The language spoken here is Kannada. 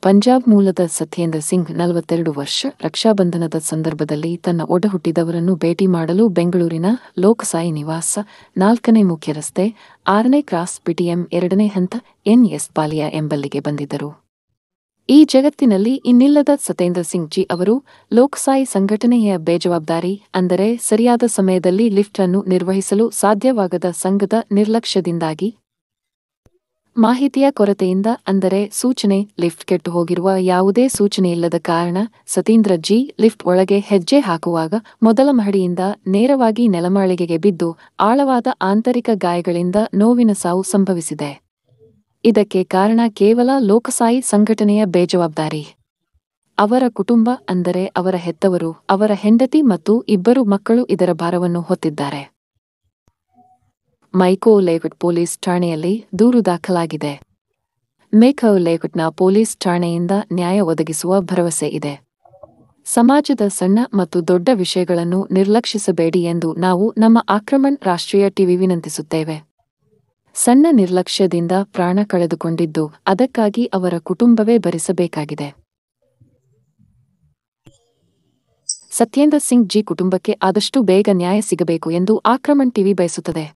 ಪಂಜಾಬ್ ಮೂಲದ ಸತ್ಯೇಂದ್ರ ಸಿಂಗ್ ನಲವತ್ತೆರಡು ವರ್ಷ ರಕ್ಷಾಬಂಧನದ ಸಂದರ್ಭದಲ್ಲಿ ತನ್ನ ಒಡಹುಟ್ಟಿದವರನ್ನು ಭೇಟಿ ಮಾಡಲು ಬೆಂಗಳೂರಿನ ಲೋಕಸಾಯಿ ನಿವಾಸ ನಾಲ್ಕನೇ ಮುಖ್ಯ ರಸ್ತೆ ಆರನೇ ಕ್ರಾಸ್ ಪಿಟಿಎಂ ಎರಡನೇ ಹಂತ ಎನ್ಎಸ್ ಪಾಲಿಯ ಎಂಬಲ್ಲಿಗೆ ಬಂದಿದ್ದರು ಈ ಜಗತ್ತಿನಲ್ಲಿ ಇನ್ನಿಲ್ಲದ ಸತೇಂದ್ರ ಸಿಂಗ್ ಜಿ ಅವರು ಲೋಕಸಾಯಿ ಸಂಘಟನೆಯ ಬೇಜವಾಬ್ದಾರಿ ಅಂದರೆ ಸರಿಯಾದ ಸಮಯದಲ್ಲಿ ಲಿಫ್ಟ್ ಅನ್ನು ನಿರ್ವಹಿಸಲು ಸಾಧ್ಯವಾಗದ ಸಂಘದ ನಿರ್ಲಕ್ಷ್ಯದಿಂದಾಗಿ ಮಾಹಿತಿಯ ಕೊರತೆಯಿಂದ ಅಂದರೆ ಸೂಚನೆ ಲಿಫ್ಟ್ ಕೆಟ್ಟು ಹೋಗಿರುವ ಯಾವುದೇ ಸೂಚನೆಯಿಲ್ಲದ ಕಾರಣ ಸತೀಂದ್ರ ಜಿ ಲಿಫ್ಟ್ ಒಳಗೆ ಹೆಜ್ಜೆ ಹಾಕುವಾಗ ಮೊದಲ ಮಹಡಿಯಿಂದ ನೇರವಾಗಿ ನೆಲಮಾಳಿಗೆಗೆ ಬಿದ್ದು ಆಳವಾದ ಆಂತರಿಕ ಗಾಯಗಳಿಂದ ನೋವಿನ ಸಾವು ಸಂಭವಿಸಿದೆ ಇದಕ್ಕೆ ಕಾರಣ ಕೇವಲ ಲೋಕಸಾಯಿ ಸಂಘಟನೆಯ ಬೇಜವಾಬ್ದಾರಿ ಅವರ ಕುಟುಂಬ ಅಂದರೆ ಅವರ ಹೆತ್ತವರು ಅವರ ಹೆಂಡತಿ ಮತ್ತು ಇಬ್ಬರು ಮಕ್ಕಳು ಇದರ ಭಾರವನ್ನು ಹೊತ್ತಿದ್ದಾರೆ ಮೈಕೋ ಲೇಔಟ್ ಪೊಲೀಸ್ ಠಾಣೆಯಲ್ಲಿ ದೂರು ದಾಖಲಾಗಿದೆ ಮೇಕೋ ಲೇಔಟ್ನ ಪೊಲೀಸ್ ಠಾಣೆಯಿಂದ ನ್ಯಾಯ ಒದಗಿಸುವ ಭರವಸೆ ಇದೆ ಸಮಾಜದ ಸಣ್ಣ ಮತ್ತು ದೊಡ್ಡ ವಿಷಯಗಳನ್ನು ನಿರ್ಲಕ್ಷಿಸಬೇಡಿ ಎಂದು ನಾವು ನಮ್ಮ ಆಕ್ರಮಣ್ ರಾಷ್ಟ್ರೀಯ ಟಿವಿ ವಿನಂತಿಸುತ್ತೇವೆ ಸಣ್ಣ ನಿರ್ಲಕ್ಷ್ಯದಿಂದ ಪ್ರಾಣ ಕಳೆದುಕೊಂಡಿದ್ದು ಅದಕ್ಕಾಗಿ ಅವರ ಕುಟುಂಬವೇ ಭರಿಸಬೇಕಾಗಿದೆ ಸತ್ಯೇಂದ್ರ ಸಿಂಗ್ ಜಿ ಕುಟುಂಬಕ್ಕೆ ಆದಷ್ಟು ಬೇಗ ನ್ಯಾಯ ಸಿಗಬೇಕು ಎಂದು ಆಕ್ರಮಣ್ ಟಿವಿ ಬಯಸುತ್ತದೆ